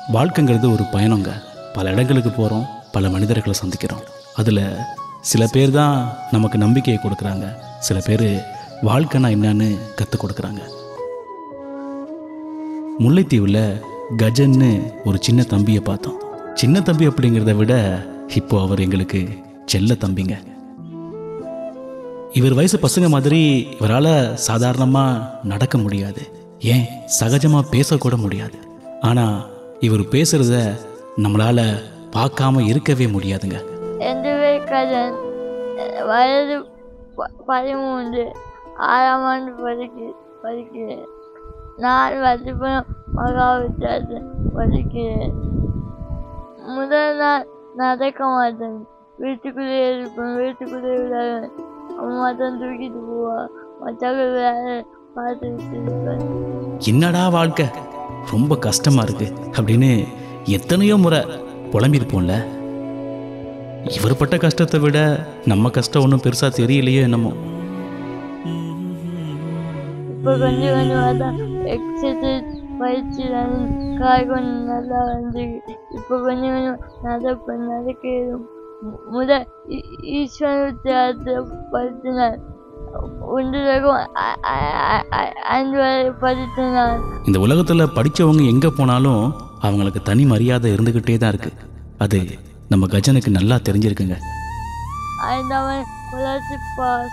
வாழ்க்கைங்கிறது ஒரு பயணங்க பல இடங்களுக்கு போகிறோம் பல மனிதர்களை சந்திக்கிறோம் அதில் சில பேர் தான் நமக்கு நம்பிக்கையை கொடுக்குறாங்க சில பேர் வாழ்க்கைனா என்னன்னு கற்றுக் கொடுக்குறாங்க முல்லைத்தீவில் கஜன்னு ஒரு சின்ன தம்பியை பார்த்தோம் சின்ன தம்பி அப்படிங்கிறத விட இப்போ அவர் எங்களுக்கு செல்ல தம்பிங்க இவர் வயசு பசங்க மாதிரி இவரால் சாதாரணமாக நடக்க முடியாது ஏன் சகஜமாக பேசக்கூட முடியாது ஆனால் இவர் பேசுகிறத நம்மளால் பார்க்காம இருக்கவே முடியாதுங்க எந்த கதன் வயது ப- பதிமூன்று ஆறாம் ஆண்டு படிக்கு படிக்கிறேன் நான் வசிப்பம் மகாவித்தியாசம் படிக்கிறேன் முதல் நாள் நடக்க மாட்டேன் வீட்டுக்குள்ளே இருப்பேன் வீட்டுக்குள்ளே விளையாடுவேன் அம்மா தான் தூக்கிட்டு போவா மற்றவங்க வேலை பார்த்துக்கிட்டு இருப்பேன் என்னடா வாழ்க்கை ரொம்ப கஷ்டமா இருக்கு அப்படின்னு எத்தனையோ முறை புலம்பியிருப்போம்ல இவர் பட்ட கஷ்டத்தை விட நம்ம கஷ்டம் ஒன்றும் பெருசாக தெரியலையோ என்னமோ இப்போ கொஞ்சம் கொஞ்சமாக தான் எக்ஸசைஸ் பயிற்சி தான் காய் கொஞ்சம் நல்லா வந்து இப்போ கொஞ்சம் கொஞ்சம் நடப்பேன் நடக்கிறோம் முதல் ஈ- ஈஸ்வர வித்தியாசத்தில் படித்தினார் ஒன்றுலகம் ஐந்து வரை படித்தினார் இந்த உலகத்தில் படித்தவங்க எங்கே போனாலும் அவங்களுக்கு தனி மரியாதை இருந்துக்கிட்டே தான் இருக்கு அது நம்ம கஜனுக்கு நல்லா தெரிஞ்சிருக்குங்க ஐந்தாவன் வளர்ச்சி பாஸ்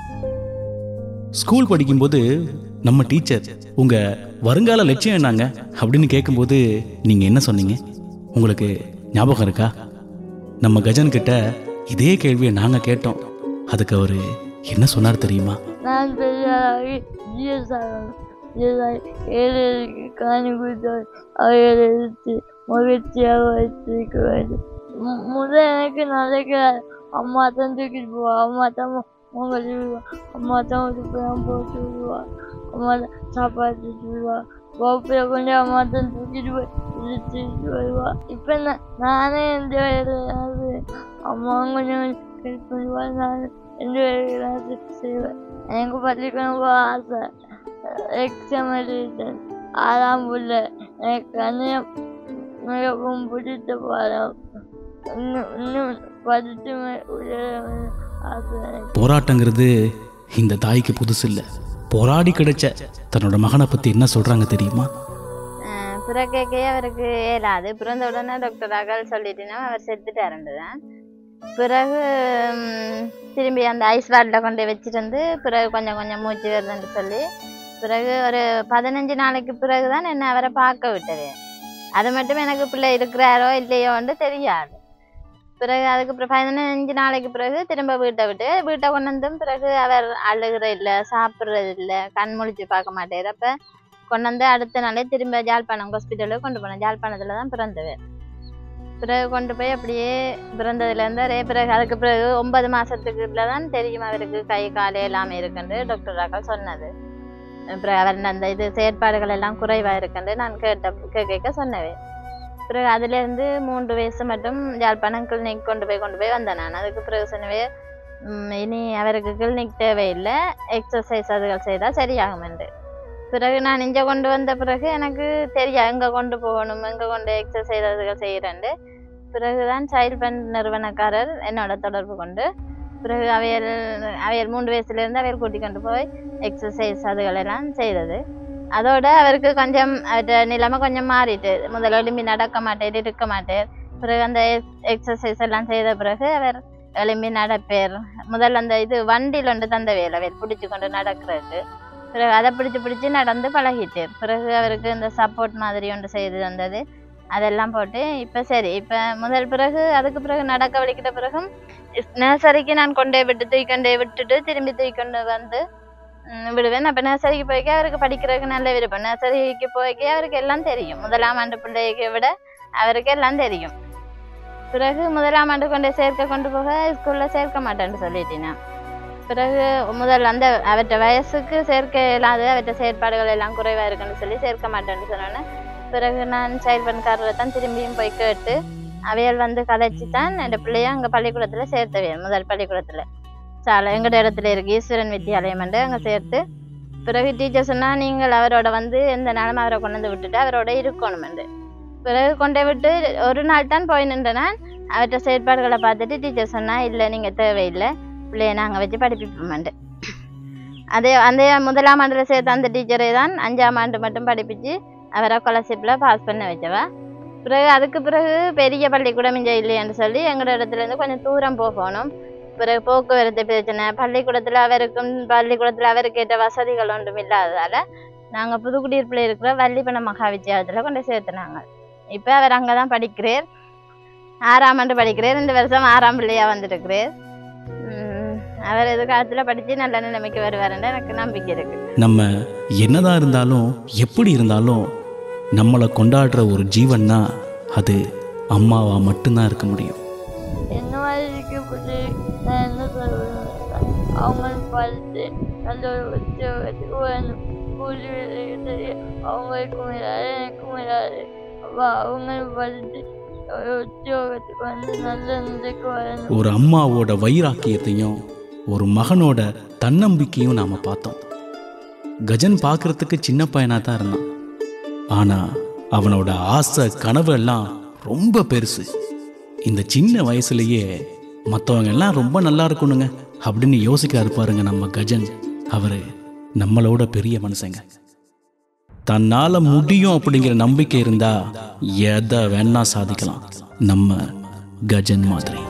ஸ்கூல் படிக்கும்போது நம்ம டீச்சர் உங்கள் வருங்கால லட்சியம் என்னங்க அப்படின்னு கேட்கும்போது நீங்கள் என்ன சொன்னீங்க உங்களுக்கு ஞாபகம் இருக்கா நம்ம கஜன் கிட்ட இதே கேள்வியை நாங்கள் கேட்டோம் அதுக்கு அவர் என்ன சொன்னார் தெரியுமா நான் பெரியாராகி ஜிஎஸ் ஆகணும் ஜிஎஸ் ஆகி ஏழைகளுக்கு காணி கொடுத்தால் அவர்களை எடுத்து மகிழ்ச்சியாக வைத்திருக்க வேண்டும் மு- முதல் எனக்கு நடக்க அம்மா தான் தூக்கிட்டு போவா அம்மா தான் உங்கள் விடுவா அம்மா தான் ஒரு பழம் போட்டு விடுவா அம்மா தான் சாப்பாடு விடுவா வகுப்பில் கொண்டு அம்மா தான் தூக்கிட்டு போய் இழுத்துட்டு வருவா இப்போ நான் நானே எந்த வேலையாவது அம்மா கொஞ்சம் ஹெல்ப் பண்ணுவா நான் எந்த வேலையாவது செய்வேன் எனக்கு பள்ளிக்கூடம் போக ஆசை எக்ஸாம் எழுதிட்டேன் ஆறாம் புள்ள எனக்கு கணிதம் மிகவும் பிடித்த பாடம் இன்னும் இன்னும் படித்து மே- உயர வேண்டும் ஆசை எனக்கு. போராட்டங்கிறது இந்த தாய்க்கு புதுசு இல்லை போராடி கிடைச்ச தன்னோட மகனை பற்றி என்ன சொல்கிறாங்க தெரியுமா பிறக்கைக்கே அவருக்கு இயலாது பிறந்த உடனே டாக்டர் அகல் சொல்லிட்டுனா அவர் செத்துட்டாருண்டு தான் பிறகு ம், திரும்பி அந்த ஐஸ் வாட்டில் கொண்டு போய் வச்சுட்டு வந்து பிறகு கொஞ்சம் கொஞ்சம் மூச்சு வருதுன்னு சொல்லி பிறகு ஒரு பதினஞ்சு நாளைக்கு பிறகு தான் என்ன அவரை பார்க்க விட்டது அது மட்டும் எனக்கு பிள்ளை இருக்கிறாரோ இல்லையோன்னு தெரியாது பிறகு அதுக்கு பிறகு பதினஞ்சு நாளைக்கு பிறகு திரும்ப வீட்டை விட்டு வீட்டை கொண்டு வந்தும் பிறகு அவர் அழுகிற இல்லை சாப்பிட்றது இல்லை கண் முழிச்சு பார்க்க மாட்டேர் அப்போ கொண்டு வந்து அடுத்த நாளே திரும்ப ஜாழ்ப்பாணம் ஹாஸ்பிட்டலுக்கு கொண்டு போனோம் ஜாழ்ப்பாணத்தில் தான் பிறந்தவர் பிறகு கொண்டு போய் அப்படியே பிறந்ததுலேருந்து அதே பிறகு அதுக்கு பிறகு ஒன்பது மாதத்துக்குள்ள தான் தெரியும் அவருக்கு கை கால் எல்லாமே இருக்குன்னு டாக்டர் அக்கள் சொன்னது பிறகு அவர் அந்த இது செயற்பாடுகள் எல்லாம் குறைவாக இருக்குன்னு நான் கேட்ட கேட்க சொன்னவே பிறகு அதுலேருந்து மூன்று வயசு மட்டும் யாழ்ப்பாணம் கிளினிக் கொண்டு போய் கொண்டு போய் வந்தேன் நான் அதுக்கு பிறகு சொன்னவே "ம், இனி அவருக்கு கிளினிக் தேவையில்லை எக்ஸசைஸ் அதுகள் செய்தால் சரியாகுமென்று பிறகு நான் இங்கே கொண்டு வந்த பிறகு எனக்கு தெரியும் எங்கே கொண்டு போகணும் எங்கே கொண்டு எக்ஸசைஸ் அதுகள் செய்கிறேன்ட்டு பிறகு தான் சைல்ட் பென் நிறுவனக்காரர் என்னோட தொடர்பு கொண்டு பிறகு அவையல் அவையல் மூன்று வயசுலேருந்து அவையல் கூட்டி கொண்டு போய் எக்ஸசைஸ் அதுகள் எல்லாம் செய்தது அதோட அவருக்கு கொஞ்சம் அவர்கிட்ட நிலைமை கொஞ்சம் மாறிட்டு முதல்ல எழும்பி நடக்க மாட்டேர் இருக்க மாட்டேர் பிறகு அந்த எக்ஸசைஸ் எல்லாம் செய்த பிறகு அவர் எழும்பி நடப்பேர் முதல்ல அந்த இது வண்டியில் ஒன்று தந்த வேலை அவர் பிடிச்சி கொண்டு நடக்கிறதுக்கு பிறகு அதை பிடிச்சு பிடிச்சு நடந்து பழகிட்டு பிறகு அவருக்கு இந்த சப்போர்ட் மாதிரி ஒன்று செய்து தந்தது அதெல்லாம் போட்டு இப்போ சரி இப்போ முதல் பிறகு அதுக்கு பிறகு நடக்க வலிக்கிட்ட பிறகும் நர்சரிக்கு நான் கொண்டே விட்டு தூக்கொண்டே விட்டுட்டு திரும்பி தூக்கொண்டு வந்து ம், விடுவேன் அப்போ நர்சரிக்கு போய்க்க அவருக்கு படிக்கிறதுக்கு நல்ல விருப்பம் நர்சரிக்கு போய்க்க அவருக்கு எல்லாம் தெரியும் முதலாம் ஆண்டு பிள்ளைக்கு விட அவருக்கு எல்லாம் தெரியும் பிறகு முதலாம் ஆண்டு கொண்டு சேர்க்க கொண்டு போக ஸ்கூலில் சேர்க்க மாட்டேன்னு சொல்லிட்டேன் பிறகு முதல்ல அந்த அவற்ற வயசுக்கு சேர்க்க இல்லாத அவற்ற செயற்பாடுகள் எல்லாம் குறைவாக இருக்குன்னு சொல்லி சேர்க்க மாட்டேன்னு சொன்னோன்னே பிறகு நான் செயல்பண்காரரை தான் திரும்பியும் போய் கேட்டு அவையல் வந்து கதைச்சி தான் என் பிள்ளைய அங்கே பள்ளிக்கூடத்தில் சேர்த்தவையல் முதல் பள்ளிக்கூடத்தில் சாலை எங்கட இடத்துல இருக்கு ஈஸ்வரன் வித்தியாலயம் அங்கே சேர்த்து பிறகு டீச்சர் சொன்னா நீங்கள் அவரோட வந்து எந்த நேரமும் அவரை கொண்டு வந்து விட்டுட்டு அவரோட இருக்கணுமெண்டு பிறகு கொண்டே விட்டு ஒரு நாள் தான் போய் நின்றேன் அவற்றை செயற்பாடுகளை பார்த்துட்டு டீச்சர் சொன்னா இல்லை நீங்கள் தேவையில்லை பிள்ளைய நாங்கள் வச்சு படிப்பிப்போம்ண்டு அதே அந்த முதலாம் ஆண்டில் சேர்த்த அந்த டீச்சரை தான் அஞ்சாம் ஆண்டு மட்டும் படிப்பிச்சு அவரை ஸ்காலர்ஷிப்பில் பாஸ் பண்ண வச்சவா பிறகு அதுக்கு பிறகு பெரிய பள்ளிக்கூடம் இங்கே இல்லைன்னு சொல்லி எங்களோட இடத்துல இருந்து கொஞ்சம் தூரம் போகணும் பிறகு போக்குவரத்து பிரச்சனை பள்ளிக்கூடத்தில் அவருக்கும் பள்ளிக்கூடத்தில் அவருக்கு ஏற்ற வசதிகள் ஒன்றும் இல்லாததால் நாங்கள் புதுக்குடியிருப்பில் இருக்கிற வள்ளிப்பண மகா வித்தியாலயத்தில் கொண்டு சேர்த்துனாங்க இப்போ அவர் அங்கே தான் படிக்கிறார் ஆறாம் ஆண்டு படிக்கிறார் இந்த வருஷம் ஆறாம் பிள்ளையாக வந்திருக்கிறார் உம், அவர் எதிர்காலத்தில் படித்து நல்ல நிலைமைக்கு வருவாருன்னு எனக்கு நம்பிக்கை இருக்குது நம்ம என்னதான் இருந்தாலும் எப்படி இருந்தாலும் நம்மளை கொண்டாடுற ஒரு ஜீவன்னா அது அம்மாவா மட்டும்தான் இருக்க முடியும் என்ன மாதிரி இருக்கப்பட்டு நான் என்ன சொல்வேன் அவங்களும் பார்த்து நல்ல ஒரு உத்தியோகத்துக்கு வரணும் கூலி வேலைக்கு சரி அவங்களுக்கும் இல்லாது எனக்கும் இல்லாது அப்போ அவங்களும் படித்து ஒரு உத்தியோகத்துக்கு வந்து நல்ல நிலைக்கு வரணும் ஒரு அம்மாவோட வைராக்கியத்தையும் ஒரு மகனோட தன்னம்பிக்கையும் நாம பார்த்தோம் கஜன் பார்க்கறதுக்கு சின்ன பையனா தான் இருந்தான் ஆனா அவனோட ஆசை கனவு எல்லாம் ரொம்ப பெருசு இந்த சின்ன வயசுலயே மற்றவங்க எல்லாம் ரொம்ப நல்லா இருக்கணுங்க அப்படின்னு யோசிக்க பாருங்க நம்ம கஜன் அவரு நம்மளோட பெரிய மனுஷங்க தன்னால முடியும் அப்படிங்கிற நம்பிக்கை இருந்தா எதை வேணா சாதிக்கலாம் நம்ம கஜன் மாதிரி